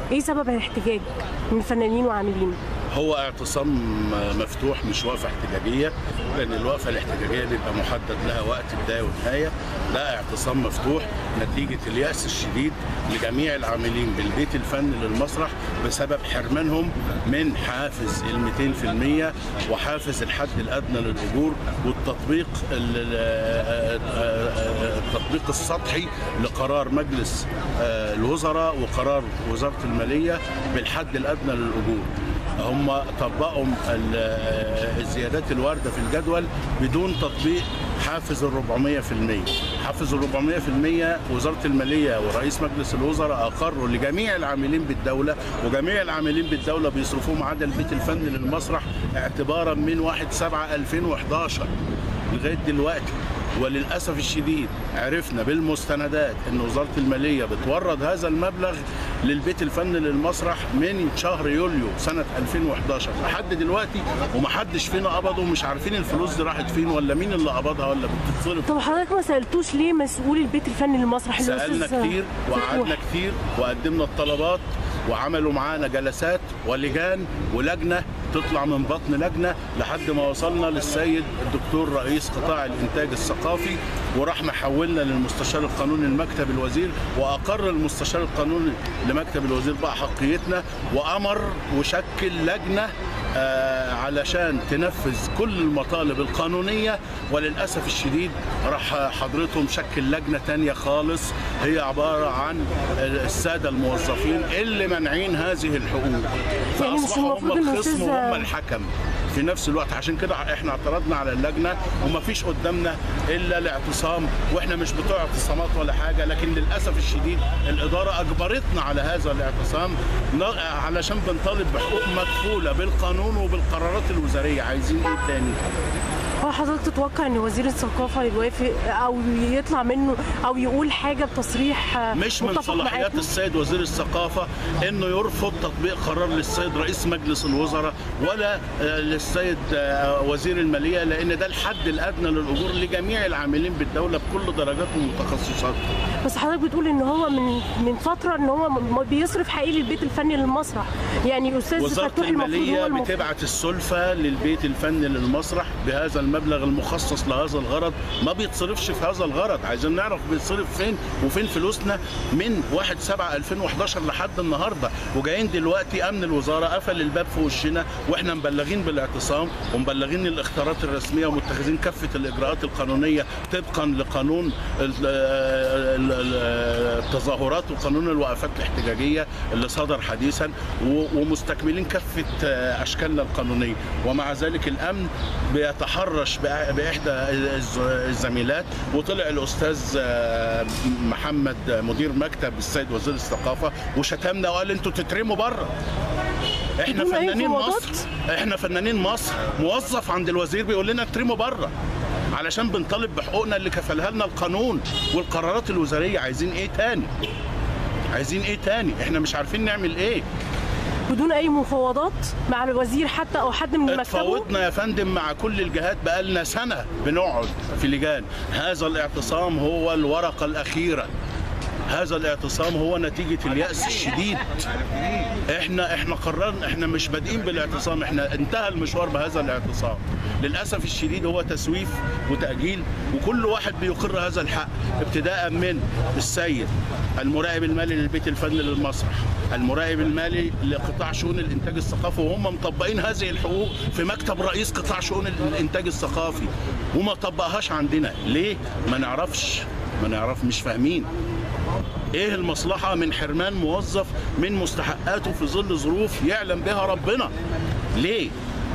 ايه سبب الاحتجاج من فنانين وعاملين هو اعتصام مفتوح مش وقفه احتجاجيه لان الوقفه الاحتجاجيه بيبقى محدد لها وقت بدايه ونهايه ده اعتصام مفتوح نتيجه الياس الشديد لجميع العاملين بالبيت الفني للمسرح بسبب حرمانهم من حافز ال 200% وحافز الحد الادنى للاجور والتطبيق ال- التطبيق السطحي لقرار مجلس الوزراء وقرار وزاره الماليه بالحد الادنى للاجور هم طبقوا ال- الزيادات الوارده في الجدول بدون تطبيق حافز ال 400% حافز ال 400% وزاره الماليه ورئيس مجلس الوزراء اقروا لجميع العاملين بالدوله وجميع العاملين بالدوله بيصرفوه ما عدا البيت الفني للمسرح اعتبارا من 1 7 2011 لغايه دلوقتي وللاسف الشديد عرفنا بالمستندات ان وزاره الماليه بتورد هذا المبلغ للبيت الفني للمسرح من شهر يوليو سنه 2011 لحد دلوقتي ومحدش فينا قبضه ومش عارفين الفلوس دي راحت فين ولا مين اللي قبضها ولا بتتصرف طب حضرتك ما سالتوش ليه مسؤول البيت الفني للمسرح سالنا الأستاذ كتير فتوح؟ وقعدنا كتير وقدمنا الطلبات وعملوا معانا جلسات ولجان ولجنه تطلع من بطن لجنه لحد ما وصلنا للسيد الدكتور رئيس قطاع الانتاج الثقافي وراح محولنا للمستشار القانوني لمكتب الوزير واقر المستشار القانوني لمكتب الوزير باحقيتنا وامر وشكل لجنه آه، علشان تنفذ كل المطالب القانونية وللأسف الشديد راح حضرتهم شكل لجنة تانية خالص هي عبارة عن السادة الموظفين اللي منعين هذه الحقوق يعني مش فأصبحوا هم المفروض إن الخصم أستاذ- وهم الحكم في نفس الوقت عشان كده احنا اعترضنا على اللجنه ومفيش قدامنا الا الاعتصام واحنا مش بتوع اعتصامات ولا حاجه لكن للاسف الشديد الاداره اجبرتنا على هذا الاعتصام ن- علشان بنطالب بحقوق مكفوله بالقانون وبالقرارات الوزاريه عايزين ايه تاني؟ هو حضرتك تتوقع ان وزير الثقافه يوافق او يطلع منه او يقول حاجه بتصريح آه، مش من متفق صلاحيات معاكم؟ السيد وزير الثقافة انه يرفض تطبيق قرار للسيد رئيس مجلس الوزراء ولا آه، للسيد آه، وزير المالية لان ده الحد الادنى للاجور لجميع العاملين بالدولة بكل درجاتهم وتخصصاتهم بس حضرتك بتقول ان هو من من فتره ان هو م- بيصرف حقيقي للبيت الفني للمسرح يعني استاذ وزارة فتوح المفروض هو المالية المفروض بتبعت السلفة للبيت الفني للمسرح بهذا المبلغ المخصص لهذا الغرض ما بيتصرفش في هذا الغرض عايزين نعرف بيتصرف فين وفين فلوسنا من 1 7 2011 لحد النهاردة وجايين دلوقتي أمن الوزارة قفل الباب في وشنا وإحنا مبلغين بالاعتصام ومبلغين الاختيارات الرسمية ومتخذين كافة الإجراءات القانونية طبقا لقانون ال- ال- ال- التظاهرات وقانون الوقفات الاحتجاجية اللي صدر حديثا و- ومستكملين كافة آه، أشكالنا القانونية ومع ذلك الأمن بيتحرش بأ- بإحدى الز- الزميلات وطلع الأستاذ آه، محمد مدير مكتب السيد وزير الثقافة وشتمنا وقال أنتوا تترموا بره احنا بدون أي فنانين مفاوضات؟ مصر احنا فنانين مصر موظف عند الوزير بيقول لنا اترموا بره علشان بنطالب بحقوقنا اللي كفلها لنا القانون والقرارات الوزاريه عايزين ايه تاني عايزين ايه تاني احنا مش عارفين نعمل ايه بدون اي مفاوضات مع الوزير حتى او حد من مكتبه اتفاوضنا يا فندم مع كل الجهات بقالنا سنه بنقعد في لجان هذا الاعتصام هو الورقه الاخيره هذا الاعتصام هو نتيجة اليأس الشديد احنا احنا قررنا احنا مش بادئين بالاعتصام احنا انتهى المشوار بهذا الاعتصام للأسف الشديد هو تسويف وتأجيل وكل واحد بيقر هذا الحق ابتداء من السيد المراقب المالي للبيت الفني للمسرح المراقب المالي لقطاع شؤون الانتاج الثقافي وهم مطبقين هذه الحقوق في مكتب رئيس قطاع شؤون الانتاج الثقافي وما طبقهاش عندنا ليه ما نعرفش ما نعرف مش فاهمين ايه المصلحة من حرمان موظف من مستحقاته في ظل ظروف يعلم بها ربنا ليه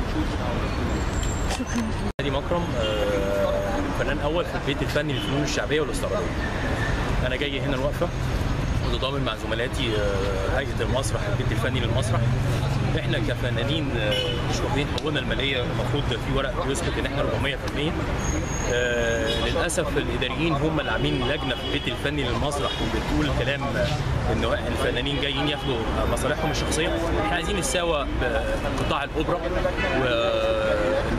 هادي مكرم آه، فنان اول في البيت الفني للفنون الشعبيه والاستعراضيه. انا جاي هنا الوقفه متضامن مع زملاتي آه، هيئه المسرح البيت الفني للمسرح. احنا كفنانين آه، مش واخدين حقوقنا الماليه المفروض في ورق بيثبت ان احنا 400%. آه، للاسف الاداريين هم اللي عاملين لجنه في البيت الفني للمسرح وبتقول كلام آه، انه الفنانين جايين ياخدوا مصالحهم الشخصيه احنا عايزين نساوى بقطاع الاوبرا وان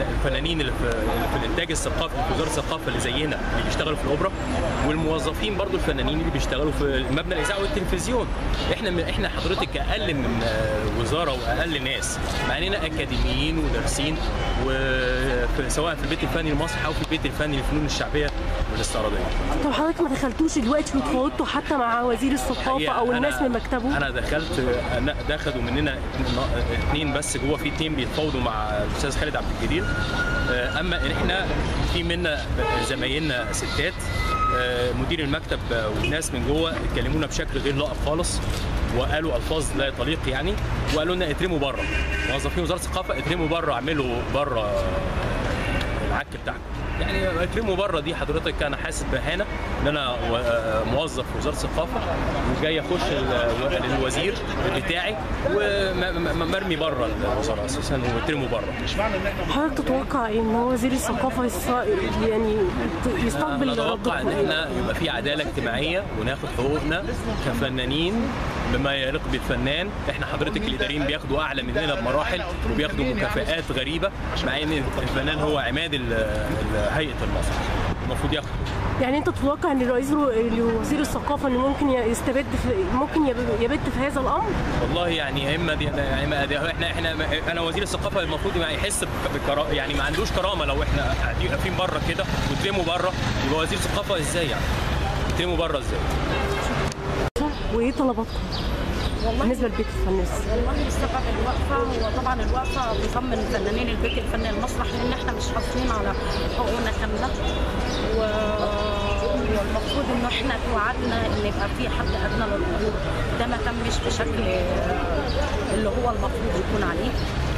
الفنانين اللي في, اللي في الانتاج الثقافي في وزاره الثقافه اللي زينا اللي بيشتغلوا في الاوبرا والموظفين برضو الفنانين اللي بيشتغلوا في مبنى الاذاعه والتلفزيون احنا احنا حضرتك اقل من آه، وزاره واقل ناس مع اننا اكاديميين ودارسين وفي- سواء في البيت الفني المسرحي او في البيت الفني للفنون الشعبيه والاستعراضيه طب حضرتك ما دخلتوش دلوقتي وتفاوضتوا حتى مع وزير الثقافه الحقيقة او الناس أنا- من مكتبه انا دخلت انا ده خدوا مننا اثنين بس جوه في اتنين بيتفاوضوا مع الاستاذ خالد عبد الجليل آه، اما احنا في منا زمايلنا ستات آه، مدير المكتب والناس من جوه اتكلمونا بشكل غير لائق خالص وقالوا الفاظ لا تليق يعني وقالوا لنا اترموا بره موظفين وزاره الثقافه اترموا بره اعملوا بره العك بتاعكم يعني اترموا بره دي حضرتك انا حاسس باهانه ان انا و- آه موظف في وزاره الثقافه وجاي اخش ال- للوزير بتاعي ومرمي بره الوزاره اساسا واترموا بره حضرتك تتوقع إيه ان هو وزير الثقافه يص... يعني يستقبل نتوقع ان ردكم احنا يبقى في عداله اجتماعيه وناخد حقوقنا كفنانين بما يليق بالفنان احنا حضرتك الاداريين بياخدوا اعلى مننا بمراحل وبياخدوا مكافآت غريبه مع ان الفنان هو عماد ال- ال- هيئه المسرح المفروض ياخد يعني انت تتوقع ان رئيس وزير الثقافه انه ممكن يستبد في ممكن يب- يبت في هذا الامر والله يعني يا اما دي يا اما دي احنا احنا انا وزير الثقافه المفروض ما يحس بكرا يعني ما عندوش كرامه لو احنا قاعدين واقفين بره كده وترموا بره يبقى وزير الثقافه ازاي يعني؟ ترموا بره ازاي؟ وايه طلباتكم بالنسبه لبيت الفنان والله السبب الوقفه هو طبعا الوقفه بيطمن فنانين البيت الفني المسرح لان احنا مش حاصلين على حقوقنا كامله و... والمفروض انه احنا توعدنا ان يبقى في حد ادنى للاجور ده ما تمش بشكل اللي هو المفروض يكون عليه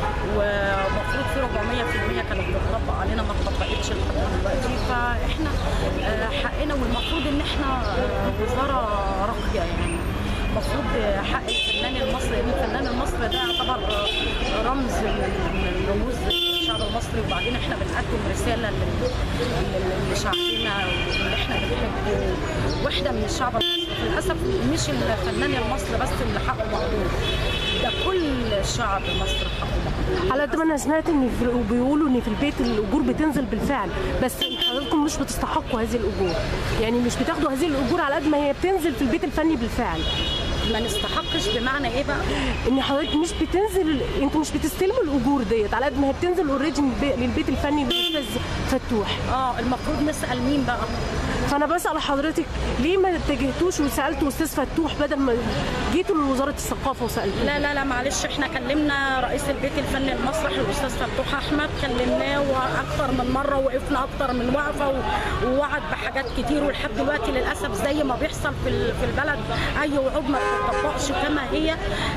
ومفروض في 400% كانت بتطبق علينا ما اتطبقتش لحد دلوقتي فاحنا آه، حقنا والمفروض ان احنا آه، وزاره راقيه يعني المفروض حق الفنان المصري لان الفنان المصري ده يعتبر رمز من من رموز الشعب المصري وبعدين احنا بنقدم رساله لل- لل- لشعبنا واللي احنا بنحبه واحده من الشعب المصري للاسف مش الفنان المصري بس اللي حقه مهضوم ده كل الشعب المصري حقه مهضوم على قد ما انا سمعت ان في بيقولوا ان في البيت الاجور بتنزل بالفعل بس حضراتكم مش بتستحقوا هذه الاجور يعني مش بتاخدوا هذه الاجور على قد ما هي بتنزل في البيت الفني بالفعل ما نستحقش بمعنى ايه بقى؟ ان حضرتك مش بتنزل انتوا مش بتستلموا الاجور ديت على قد ما هي بتنزل اوريدي للبيت الفني للاستاذ فتوح اه المفروض نسال مين بقى؟ فانا بسال حضرتك ليه ما اتجهتوش وسالتوا استاذ فتوح بدل ما جيتوا لوزاره الثقافه وسالتوه لا لا لا معلش احنا كلمنا رئيس البيت الفني المسرحي الاستاذ فتوح احمد كلمناه واكثر من مره وقفنا اكثر من وقفه و- ووعد بحاجات كتير ولحد دلوقتي للاسف زي ما بيحصل في ال- في البلد اي وعود ما بتطبقش كما هي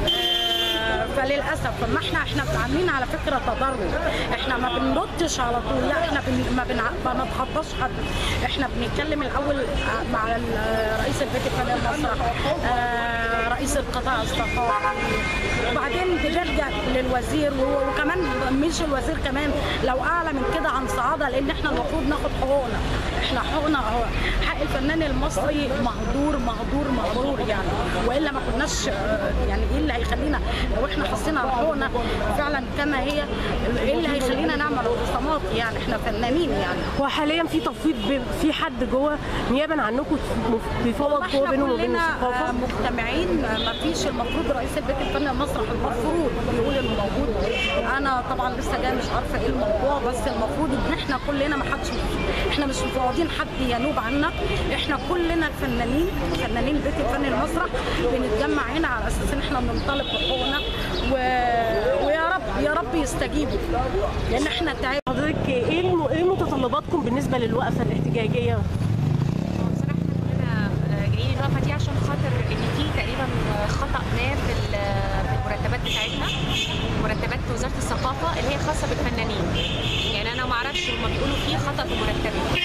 آه، فللاسف ما احنا احنا عاملين على فكره تضرر احنا ما بنردش على طول لا احنا بن ما بنع- ما بنتخطاش حد احنا بنتكلم الاول آه، مع ال- رئيس البيت الفني المسرح آه، رئيس القطاع الثقافي وبعدين بنرجع للوزير و- وكمان مش الوزير كمان لو اعلى من كده عن صعاده لان احنا المفروض ناخد حقوقنا احنا حقوقنا هو حق الفنان المصري مهدور مهدور مهدور يعني والا ما كناش آه، يعني ايه اللي هيخلينا لو احنا حصينا على حقوقنا فعلا كما هي ايه اللي هيخلينا نعمل اعتصامات يعني احنا فنانين يعني وحاليا في تفويض ب- في حد جوه نيابا عنكم بيفوض جوه احنا بينهم وبين كلنا الثقافه آه، مجتمعين ما فيش المفروض رئيس البيت الفني المسرح المفروض بيقول انه موجود انا طبعا لسه جايه مش عارفه ايه الموضوع بس المفروض ان احنا كلنا ما حدش احنا مش مفوضين حد ينوب عنا احنا كلنا الفنانين فنانين البيت الفني المسرح بنتجمع هنا على اساس ان احنا بننطلق بحقوقنا و... ويا رب يا رب يستجيبوا لان احنا تعبنا حضرتك ايه الم- ايه متطلباتكم بالنسبه للوقفه الاحتجاجيه بصراحه احنا كلنا آه، جايين الوقفه دي عشان خاطر ان في تقريبا خطا ما في ال- في المرتبات بتاعتنا مرتبات وزاره الثقافه اللي هي خاصه بالفنانين يعني انا ما اعرفش هما بيقولوا في خطا في مرتبنا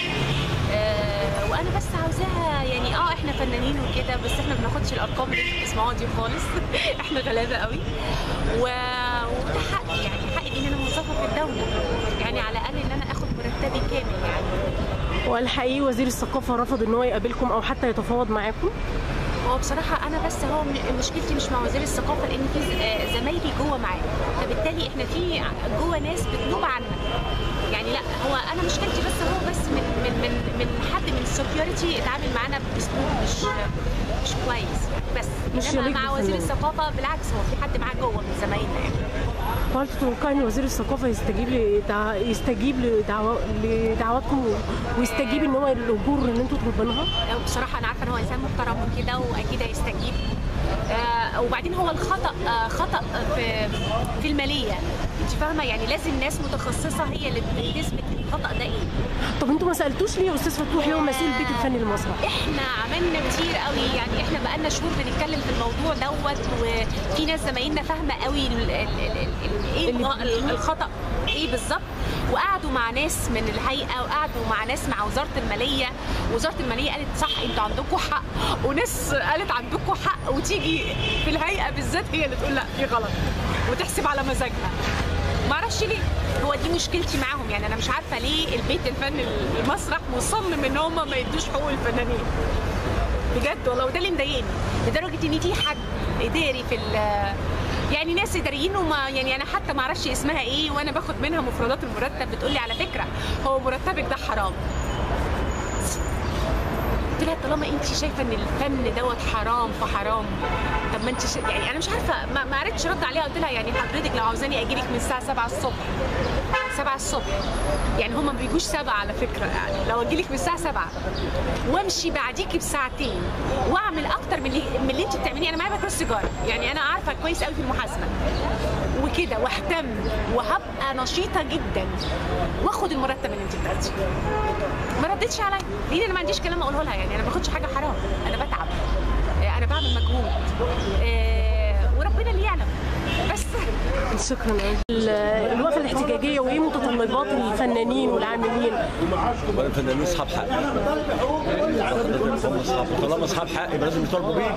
آه، وانا بس عاوزاها يعني اه احنا فنانين وكده بس احنا ما بناخدش الارقام اللي انتوا بتسمعوها دي خالص احنا غلابه قوي و... وده حقي يعني حقي ان انا موظفه في الدوله يعني على الاقل ان انا اخد مرتبي كامل يعني والحقيقي وزير الثقافه رفض ان هو يقابلكم او حتى يتفاوض معاكم هو بصراحة أنا بس هو م- مشكلتي مش مع وزير الثقافة لأن في ز- آه زمايلي جوه معاه فبالتالي إحنا في ع- جوه ناس بتنوب عنا يعني لا هو انا مشكلتي بس هو بس من من من من حد من السكيورتي اتعامل معانا باسلوب مش مش كويس بس مش انما يليق مع وزير بالفنان. الثقافه بالعكس هو في حد معاه جوه من زمايلنا يعني وهل تتوقعي ان وزير الثقافه يستجيب لدع... يستجيب لدعو... لدعواتكم ويستجيب ان هو الاجور ان انتوا تطلبوها؟ بصراحه انا عارفه ان هو انسان محترم وكده واكيد هيستجيب آه وبعدين هو الخطا آه خطا في في الماليه انت فاهمه يعني لازم ناس متخصصه هي اللي بتثبت الخطا ده ايه طب انتوا ما سالتوش ليه يا استاذ فتوح اللي هو مسؤول البيت الفني للمسرح؟ احنا عملنا كتير قوي يعني احنا بقالنا شهور بنتكلم في الموضوع دوت وفي ناس زمايلنا فاهمه قوي ال- ال- ال- ال- ايه اللي الغ- ال- الخطا ايه بالظبط وقعدوا مع ناس من الهيئه وقعدوا مع ناس مع وزاره الماليه وزاره الماليه قالت صح انتوا عندكم حق وناس قالت عندكم حق وتيجي في الهيئه بالذات هي اللي تقول لا في غلط وتحسب على مزاجها معرفش ليه هو دي مشكلتي معاهم يعني انا مش عارفه ليه البيت الفني المسرح مصمم ان هم ما يدوش حقوق الفنانين بجد والله وده اللي مضايقني لدرجه ان في حد اداري في ال- يعني ناس اداريين وما يعني انا حتى ما اعرفش اسمها ايه وانا باخد منها مفردات المرتب بتقول لي على فكره هو مرتبك ده حرام قلت لها طالما انت شايفه ان الفن دوت حرام فحرام طب ما انت ش... يعني انا مش عارفه ما, ما عرفتش ارد عليها قلت لها يعني حضرتك لو عاوزاني اجي لك من الساعه 7 الصبح 7 الصبح يعني هم ما بيجوش 7 على فكره يعني لو اجي لك من الساعه 7 وامشي بعديكي بساعتين واعمل اكتر من اللي, من اللي انت بتعمليه انا معايا بكرس سيجاره يعني انا عارفه كويس قوي في المحاسبه وكده واهتم وهبقى نشيطه جدا واخد المرتب اللي انت بتاخديه ما ردتش عليا لان انا ما عنديش كلام اقوله لها يعني انا ما باخدش حاجه حرام انا بتعب آه، انا بعمل مجهود آه، وربنا اللي يعلم بس شكرا ال- الوقفه الاحتجاجيه وايه متطلبات الفنانين والعاملين؟ الفنانين اصحاب حق هم اصحاب طالما اصحاب حق يبقى لازم يطالبوا بيه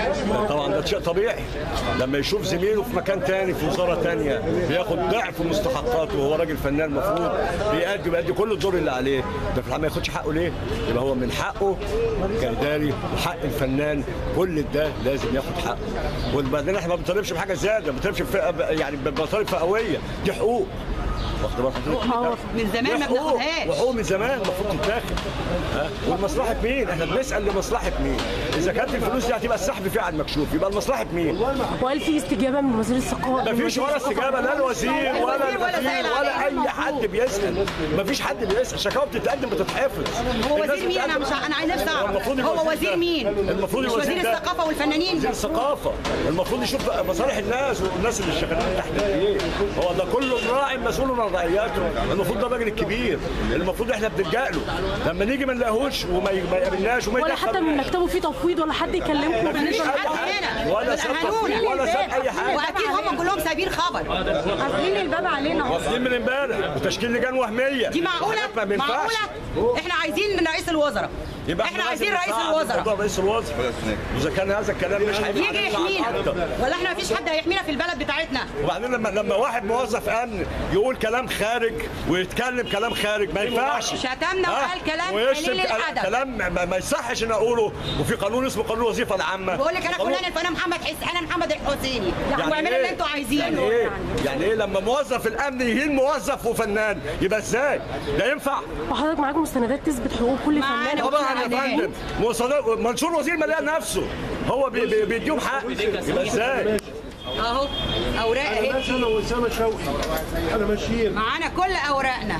طبعا ده شيء طبيعي لما يشوف زميله في مكان تاني في وزاره تانيه بياخد ضعف مستحقاته وهو راجل فنان المفروض بيأدي بيأدي كل الدور اللي عليه ده في الحقيقه ما ياخدش حقه ليه؟ يبقى هو من حقه كإداري وحق الفنان كل ده لازم ياخد حقه وبعدين احنا ما بنطالبش بحاجه زياده ما بنطالبش بفئة- يعني بمطالب فئويه دي حقوق واخد بال حضرتك؟ اه من زمان دي ما حقوق بناخدهاش وحقوق من زمان المفروض تتاخد ها ولمصلحه مين؟ احنا بنسال لمصلحه مين؟ اذا كانت الفلوس دي هتبقى السحب فيها على المكشوف يبقى لمصلحه مين؟ وهل في استجابه من وزير الثقافه؟ ما فيش ولا استجابه لا الوزير ولا الوزير ولا الوزير سائل ولا عليه. اي حد بيسال ما فيش حد بيسال شكاوى بتتقدم بتتحفظ هو الناس وزير مين انا بتقدم- مش انا عايز نفسي المفروض اعرف هو الوزير وزير ده- مين المفروض مش الوزير وزير ده- الثقافه والفنانين وزير الثقافة المفروض يشوف مصالح الناس والناس اللي شغالين تحت ايه هو ده كله راعي مسؤول عن رعياته المفروض ده الراجل الكبير المفروض احنا بنلجأ له لما نيجي ما نلاقيهوش وما ي- ما يقابلناش وما ولا حتى من يدخلناش. مكتبه فيه تفويض ولا حد يكلمكم مفيش بالنسبه أي حد حاجة. هنا. ولا بل ساب أهانونا. تفويض ولا ساب اي حاجه واكيد هم كلهم سايبين خبر قافلين الباب علينا واخدين من امبارح وتشكيل لجان وهميه دي معقوله حاجات ما بينفعش. معقوله احنا عايزين من رئيس الوزراء يبقى احنا لازم عايزين رئيس نساعد موضوع الوزراء رئيس الوزراء اذا كان هذا الكلام مش هيبقى يجي علينا يحمينا أكتر. ولا احنا مفيش حد هيحمينا في البلد بتاعتنا وبعدين لما لما واحد موظف امن يقول كلام خارج ويتكلم كلام خارج ما ينفعش شتمنا ها؟ وقال كلام ويشتم قليل كل- الأدب. كلام ما, ما يصحش ان اقوله وفي قانون اسمه قانون الوظيفه العامه بقول لك انا قانون- فلان الفلان محمد حس انا محمد الحسيني يعني واعملوا إيه؟ اللي انتوا عايزينه يعني ايه يعني ايه لما موظف الامن يهين موظف وفنان يبقى ازاي ده ينفع وحضرتك معاك مستندات تثبت حقوق كل معانا فنان طبعا يا وفنان. فندم مصادر- منشور وزير ماليه نفسه هو بي- بي- بيديهم حق يبقى ازاي اهو اوراق اهي انا واسامه شوقي انا ماشيين معانا كل اوراقنا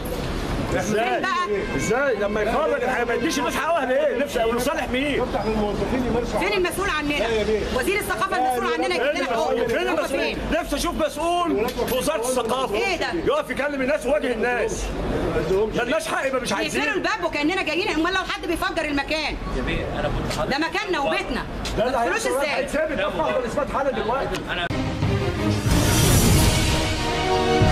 ازاي بقى؟ ازاي لما يخرج الحاجه ما يديش الناس حقها ليه نفسه او لصالح مين افتح للموظفين يمارسوا فين المسؤول عننا وزير الثقافه المسؤول عننا يجيب لنا حقوقنا فين هو المسؤول فين نفسي اشوف مسؤول في وزاره الثقافه إيه ده؟ يقف يكلم الناس ويواجه الناس مالناش حق يبقى مش يقفلوا عايزين الباب وكاننا جايين امال لو حد بيفجر المكان ده مكاننا وبيتنا ده ما اللي تدخلوش هيحصل ازاي هيتثبت ده في محضر اثبات حاله دلوقتي